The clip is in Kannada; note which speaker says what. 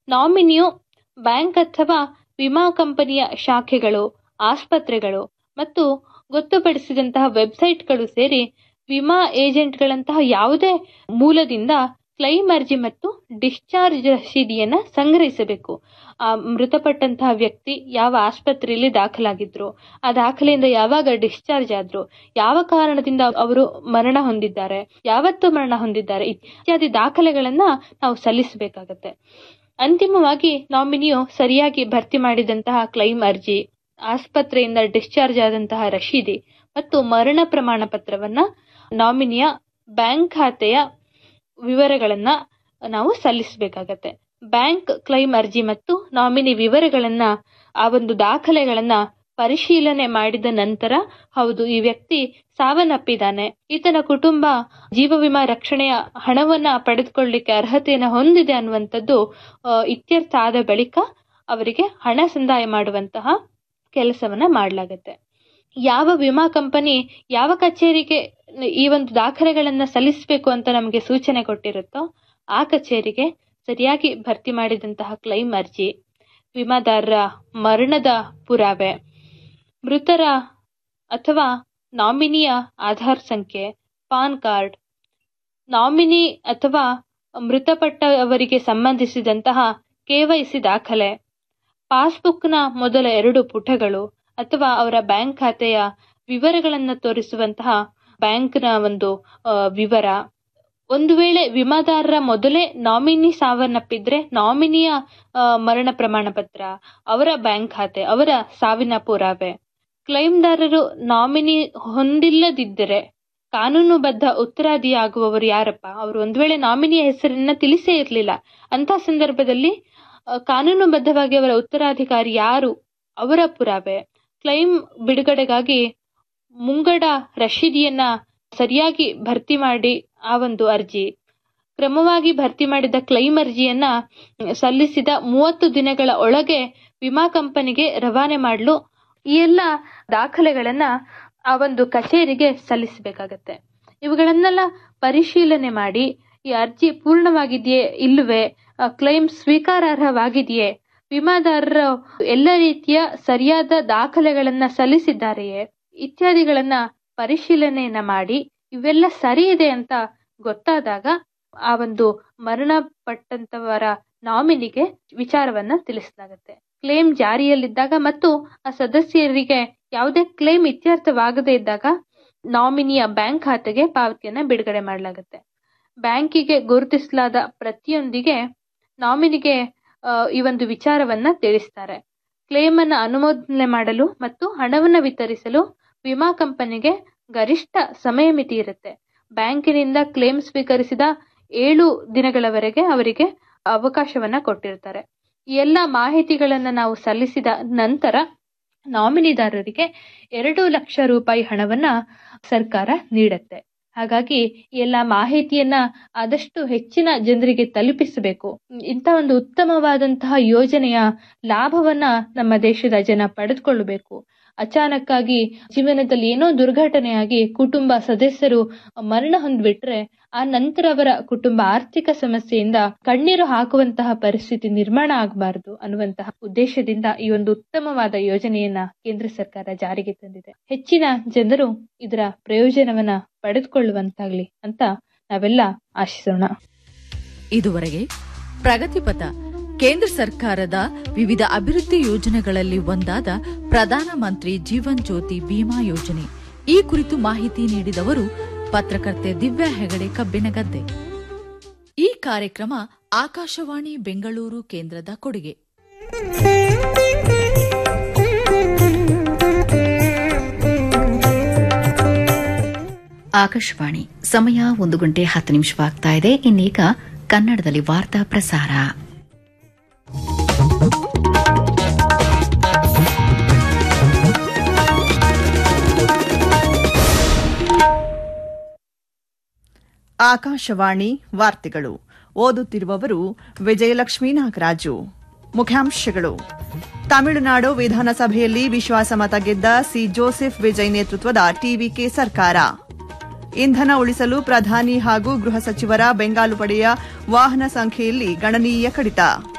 Speaker 1: ನಾಮಿನಿಯು ಬ್ಯಾಂಕ್ ಅಥವಾ ವಿಮಾ ಕಂಪನಿಯ ಶಾಖೆಗಳು ಆಸ್ಪತ್ರೆಗಳು ಮತ್ತು ಗೊತ್ತುಪಡಿಸಿದಂತಹ ವೆಬ್ಸೈಟ್ಗಳು ಸೇರಿ ವಿಮಾ ಏಜೆಂಟ್ಗಳಂತಹ ಯಾವುದೇ ಮೂಲದಿಂದ ಕ್ಲೈಮ್ ಅರ್ಜಿ ಮತ್ತು ಡಿಸ್ಚಾರ್ಜ್ ರಸೀದಿಯನ್ನು ಸಂಗ್ರಹಿಸಬೇಕು ಆ ಮೃತಪಟ್ಟಂತಹ ವ್ಯಕ್ತಿ ಯಾವ ಆಸ್ಪತ್ರೆಯಲ್ಲಿ ದಾಖಲಾಗಿದ್ರು ಆ ದಾಖಲೆಯಿಂದ ಯಾವಾಗ ಡಿಸ್ಚಾರ್ಜ್ ಆದ್ರು ಯಾವ ಕಾರಣದಿಂದ ಅವರು ಮರಣ ಹೊಂದಿದ್ದಾರೆ ಯಾವತ್ತು ಮರಣ ಹೊಂದಿದ್ದಾರೆ ಇತ್ಯಾದಿ ದಾಖಲೆಗಳನ್ನ ನಾವು ಸಲ್ಲಿಸಬೇಕಾಗತ್ತೆ ಅಂತಿಮವಾಗಿ ನಾಮಿನಿಯು ಸರಿಯಾಗಿ ಭರ್ತಿ ಮಾಡಿದಂತಹ ಕ್ಲೈಮ್ ಅರ್ಜಿ ಆಸ್ಪತ್ರೆಯಿಂದ ಡಿಸ್ಚಾರ್ಜ್ ಆದಂತಹ ರಶೀದಿ ಮತ್ತು ಮರಣ ಪ್ರಮಾಣ ಪತ್ರವನ್ನ ನಾಮಿನಿಯ ಬ್ಯಾಂಕ್ ಖಾತೆಯ ವಿವರಗಳನ್ನ ನಾವು ಸಲ್ಲಿಸಬೇಕಾಗತ್ತೆ ಬ್ಯಾಂಕ್ ಕ್ಲೈಮ್ ಅರ್ಜಿ ಮತ್ತು ನಾಮಿನಿ ವಿವರಗಳನ್ನ ಆ ಒಂದು ದಾಖಲೆಗಳನ್ನ ಪರಿಶೀಲನೆ ಮಾಡಿದ ನಂತರ ಹೌದು ಈ ವ್ಯಕ್ತಿ ಸಾವನ್ನಪ್ಪಿದ್ದಾನೆ ಈತನ ಕುಟುಂಬ ಜೀವ ವಿಮಾ ರಕ್ಷಣೆಯ ಹಣವನ್ನ ಪಡೆದುಕೊಳ್ಳಲಿಕ್ಕೆ ಅರ್ಹತೆಯನ್ನು ಹೊಂದಿದೆ ಅನ್ನುವಂಥದ್ದು ಇತ್ಯರ್ಥ ಆದ ಬಳಿಕ ಅವರಿಗೆ ಹಣ ಸಂದಾಯ ಮಾಡುವಂತಹ ಕೆಲಸವನ್ನ ಮಾಡಲಾಗತ್ತೆ ಯಾವ ವಿಮಾ ಕಂಪನಿ ಯಾವ ಕಚೇರಿಗೆ ಈ ಒಂದು ದಾಖಲೆಗಳನ್ನ ಸಲ್ಲಿಸಬೇಕು ಅಂತ ನಮಗೆ ಸೂಚನೆ ಕೊಟ್ಟಿರುತ್ತೋ ಆ ಕಚೇರಿಗೆ ಸರಿಯಾಗಿ ಭರ್ತಿ ಮಾಡಿದಂತಹ ಕ್ಲೈಮ್ ಅರ್ಜಿ ವಿಮಾದಾರರ ಮರಣದ ಪುರಾವೆ ಮೃತರ ಅಥವಾ ನಾಮಿನಿಯ ಆಧಾರ್ ಸಂಖ್ಯೆ ಪಾನ್ ಕಾರ್ಡ್ ನಾಮಿನಿ ಅಥವಾ ಮೃತಪಟ್ಟವರಿಗೆ ಸಂಬಂಧಿಸಿದಂತಹ ಕೆವೈಸಿ ದಾಖಲೆ ಪಾಸ್ಬುಕ್ನ ಮೊದಲ ಎರಡು ಪುಟಗಳು ಅಥವಾ ಅವರ ಬ್ಯಾಂಕ್ ಖಾತೆಯ ವಿವರಗಳನ್ನು ತೋರಿಸುವಂತಹ ಬ್ಯಾಂಕ್ನ ಒಂದು ವಿವರ ಒಂದು ವೇಳೆ ವಿಮಾದಾರರ ಮೊದಲೇ ನಾಮಿನಿ ಸಾವನ್ನಪ್ಪಿದ್ರೆ ನಾಮಿನಿಯ ಮರಣ ಪ್ರಮಾಣ ಪತ್ರ ಅವರ ಬ್ಯಾಂಕ್ ಖಾತೆ ಅವರ ಸಾವಿನ ಪುರಾವೆ ಕ್ಲೈಮ್ದಾರರು ನಾಮಿನಿ ಹೊಂದಿಲ್ಲದಿದ್ದರೆ ಕಾನೂನುಬದ್ಧ ಉತ್ತರಾದಿಯಾಗುವವರು ಯಾರಪ್ಪ ಅವರು ಒಂದು ವೇಳೆ ನಾಮಿನಿಯ ಹೆಸರನ್ನ ತಿಳಿಸೇ ಇರಲಿಲ್ಲ ಅಂತ ಸಂದರ್ಭದಲ್ಲಿ ಕಾನೂನುಬದ್ಧವಾಗಿ ಅವರ ಉತ್ತರಾಧಿಕಾರಿ ಯಾರು ಅವರ ಪುರಾವೆ ಕ್ಲೈಮ್ ಬಿಡುಗಡೆಗಾಗಿ ಮುಂಗಡ ರಶೀದಿಯನ್ನ ಸರಿಯಾಗಿ ಭರ್ತಿ ಮಾಡಿ ಆ ಒಂದು ಅರ್ಜಿ ಕ್ರಮವಾಗಿ ಭರ್ತಿ ಮಾಡಿದ ಕ್ಲೈಮ್ ಅರ್ಜಿಯನ್ನ ಸಲ್ಲಿಸಿದ ಮೂವತ್ತು ದಿನಗಳ ಒಳಗೆ ವಿಮಾ ಕಂಪನಿಗೆ ರವಾನೆ ಮಾಡಲು ಈ ಎಲ್ಲ ದಾಖಲೆಗಳನ್ನ ಆ ಒಂದು ಕಚೇರಿಗೆ ಸಲ್ಲಿಸಬೇಕಾಗತ್ತೆ ಇವುಗಳನ್ನೆಲ್ಲ ಪರಿಶೀಲನೆ ಮಾಡಿ ಈ ಅರ್ಜಿ ಪೂರ್ಣವಾಗಿದೆಯೇ ಇಲ್ಲವೇ ಕ್ಲೈಮ್ ಸ್ವೀಕಾರಾರ್ಹವಾಗಿದೆಯೇ ವಿಮಾದಾರರು ಎಲ್ಲ ರೀತಿಯ ಸರಿಯಾದ ದಾಖಲೆಗಳನ್ನ ಸಲ್ಲಿಸಿದ್ದಾರೆಯೇ ಇತ್ಯಾದಿಗಳನ್ನ ಪರಿಶೀಲನೆಯನ್ನ ಮಾಡಿ ಇವೆಲ್ಲ ಸರಿ ಇದೆ ಅಂತ ಗೊತ್ತಾದಾಗ ಆ ಒಂದು ಮರಣ ಪಟ್ಟಂತವರ ನಾಮಿನಿಗೆ ವಿಚಾರವನ್ನ ತಿಳಿಸಲಾಗುತ್ತೆ ಕ್ಲೇಮ್ ಜಾರಿಯಲ್ಲಿದ್ದಾಗ ಮತ್ತು ಆ ಸದಸ್ಯರಿಗೆ ಯಾವುದೇ ಕ್ಲೇಮ್ ಇತ್ಯರ್ಥವಾಗದೇ ಇದ್ದಾಗ ನಾಮಿನಿಯ ಬ್ಯಾಂಕ್ ಖಾತೆಗೆ ಪಾವತಿಯನ್ನ ಬಿಡುಗಡೆ ಮಾಡಲಾಗುತ್ತೆ ಬ್ಯಾಂಕಿಗೆ ಗುರುತಿಸಲಾದ ಪ್ರತಿಯೊಂದಿಗೆ ನಾಮಿನಿಗೆ ಈ ಒಂದು ವಿಚಾರವನ್ನ ತಿಳಿಸ್ತಾರೆ ಕ್ಲೇಮ್ ಅನ್ನ ಅನುಮೋದನೆ ಮಾಡಲು ಮತ್ತು ಹಣವನ್ನ ವಿತರಿಸಲು ವಿಮಾ ಕಂಪನಿಗೆ ಗರಿಷ್ಠ ಸಮಯ ಮಿತಿ ಇರುತ್ತೆ ಬ್ಯಾಂಕಿನಿಂದ ಕ್ಲೇಮ್ ಸ್ವೀಕರಿಸಿದ ಏಳು ದಿನಗಳವರೆಗೆ ಅವರಿಗೆ ಅವಕಾಶವನ್ನ ಕೊಟ್ಟಿರ್ತಾರೆ ಈ ಎಲ್ಲ ಮಾಹಿತಿಗಳನ್ನ ನಾವು ಸಲ್ಲಿಸಿದ ನಂತರ ನಾಮಿನಿದಾರರಿಗೆ ಎರಡು ಲಕ್ಷ ರೂಪಾಯಿ ಹಣವನ್ನ ಸರ್ಕಾರ ನೀಡುತ್ತೆ ಹಾಗಾಗಿ ಎಲ್ಲ ಮಾಹಿತಿಯನ್ನ ಆದಷ್ಟು ಹೆಚ್ಚಿನ ಜನರಿಗೆ ತಲುಪಿಸಬೇಕು ಇಂಥ ಒಂದು ಉತ್ತಮವಾದಂತಹ ಯೋಜನೆಯ ಲಾಭವನ್ನ ನಮ್ಮ ದೇಶದ ಜನ ಪಡೆದುಕೊಳ್ಳಬೇಕು ಅಚಾನಕ್ಕಾಗಿ ಜೀವನದಲ್ಲಿ ಏನೋ ದುರ್ಘಟನೆಯಾಗಿ ಕುಟುಂಬ ಸದಸ್ಯರು ಮರಣ ಹೊಂದ್ಬಿಟ್ರೆ ಆ ನಂತರ ಅವರ ಕುಟುಂಬ ಆರ್ಥಿಕ ಸಮಸ್ಯೆಯಿಂದ ಕಣ್ಣೀರು ಹಾಕುವಂತಹ ಪರಿಸ್ಥಿತಿ ನಿರ್ಮಾಣ ಆಗಬಾರದು ಅನ್ನುವಂತಹ ಉದ್ದೇಶದಿಂದ ಈ ಒಂದು ಉತ್ತಮವಾದ ಯೋಜನೆಯನ್ನ ಕೇಂದ್ರ ಸರ್ಕಾರ ಜಾರಿಗೆ ತಂದಿದೆ ಹೆಚ್ಚಿನ ಜನರು ಇದರ ಪ್ರಯೋಜನವನ್ನ ಪಡೆದುಕೊಳ್ಳುವಂತಾಗ್ಲಿ ಅಂತ ನಾವೆಲ್ಲ ಆಶಿಸೋಣ
Speaker 2: ಇದುವರೆಗೆ ಪ್ರಗತಿಪಥ ಕೇಂದ್ರ ಸರ್ಕಾರದ ವಿವಿಧ ಅಭಿವೃದ್ಧಿ ಯೋಜನೆಗಳಲ್ಲಿ ಒಂದಾದ ಪ್ರಧಾನಮಂತ್ರಿ ಜೀವನ್ ಜ್ಯೋತಿ ಬಿಮಾ ಯೋಜನೆ ಈ ಕುರಿತು ಮಾಹಿತಿ ನೀಡಿದವರು ಪತ್ರಕರ್ತೆ ದಿವ್ಯಾ ಹೆಗಡೆ ಕಬ್ಬಿನಗದ್ದೆ ಈ ಕಾರ್ಯಕ್ರಮ ಆಕಾಶವಾಣಿ ಬೆಂಗಳೂರು ಕೇಂದ್ರದ ಕೊಡುಗೆ
Speaker 3: ಆಕಾಶವಾಣಿ ಸಮಯ ಒಂದು ಗಂಟೆ ಹತ್ತು ನಿಮಿಷವಾಗ್ತಾ ಇದೆ ಇನ್ನೀಗ ಕನ್ನಡದಲ್ಲಿ ವಾರ್ತಾ ಪ್ರಸಾರ
Speaker 4: ಆಕಾಶವಾಣಿ ವಾರ್ತೆಗಳು ಓದುತ್ತಿರುವವರು ವಿಜಯಲಕ್ಷ್ಮೀ ನಾಗರಾಜು ಮುಖ್ಯಾಂಶಗಳು ತಮಿಳುನಾಡು ವಿಧಾನಸಭೆಯಲ್ಲಿ ವಿಶ್ವಾಸಮತ ಗೆದ್ದ ಸಿ ಜೋಸೆಫ್ ವಿಜಯ್ ನೇತೃತ್ವದ ಟಿವಿಕೆ ಸರ್ಕಾರ ಇಂಧನ ಉಳಿಸಲು ಪ್ರಧಾನಿ ಹಾಗೂ ಗೃಹ ಸಚಿವರ ಬೆಂಗಾಲು ಪಡೆಯ ವಾಹನ ಸಂಖ್ಯೆಯಲ್ಲಿ ಗಣನೀಯ ಕಡಿತ